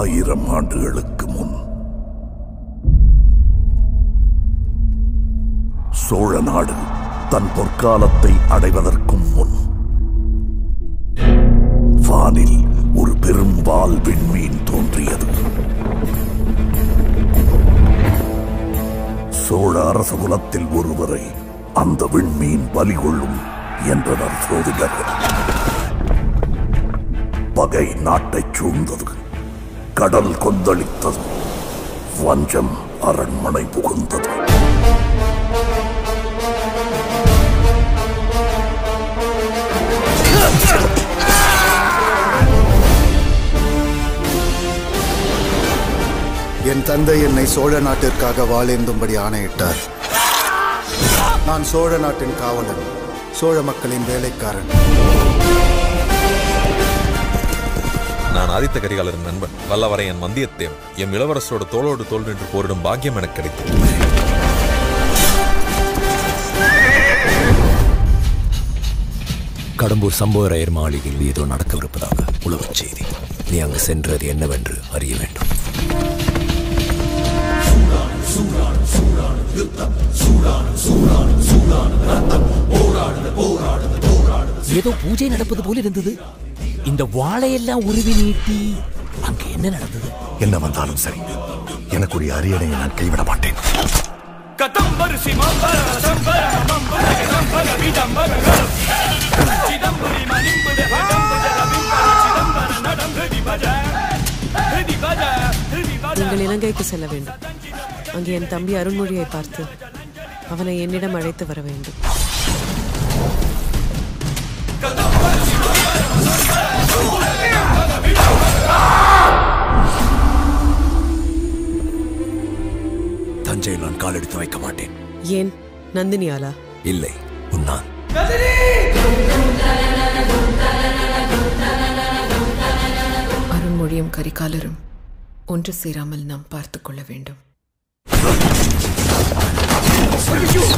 ஆயிரம் ஆண்டுகளுக்கு முன் சோழ நாடு தன் பொற்காலத்தை அடைவதற்கும் முன் வானில் ஒரு பெரும் வால் விண்மீன் தோன்றியது சோழ அரச குலத்தில் ஒருவரை அந்த விண்மீன் பலி கொள்ளும் என்றனர் சோதிடர்கள் பகை நாட்டைச் சூழ்ந்தது கடல் கொந்தளித்தது வஞ்சம் அரண்மனை புகுந்தது என் தந்தை என்னை சோழ நாட்டிற்காக வாழேந்தும்படி ஆணையிட்டார் நான் சோழ நாட்டின் காவலன் சோழ மக்களின் வேலைக்காரன் நான் ஆதித்த கரிகாலரின் நண்பன் வல்லவரையன் வந்தியத்தேவன் எம் இளவரசரோட தோளோடு தோள் நின்று போரிடும் பாக்கியம் எனக்கு கிடைத்தது கடம்பூர் சம்புவரையர் மாளிகையில் ஏதோ நடக்கவிருப்பதாக உளவுச் செய்தி நீ அங்கு சென்றது என்னவென்று அறிய வேண்டும் ஏதோ பூஜை நடப்பது போல இருந்தது இந்த வாழையெல்லாம் உருவி நீட்டி அங்க என்ன நடந்தது என்ன வந்தாலும் சரி எனக்குரிய அரியணையை நான் கைவிட மாட்டேன் நீங்கள் இலங்கைக்கு செல்ல வேண்டும் அங்கே என் தம்பி அருண்மொழியை பார்த்து அவனை என்னிடம் அழைத்து வர வேண்டும் தஞ்சையில் நான் காலெடுத்து வைக்க மாட்டேன் ஏன் நந்தினியாலா இல்லை உன்னால் அருண்மொழியும் கரிகாலரும் ஒன்று சேராமல் நாம் பார்த்துக் கொள்ள வேண்டும்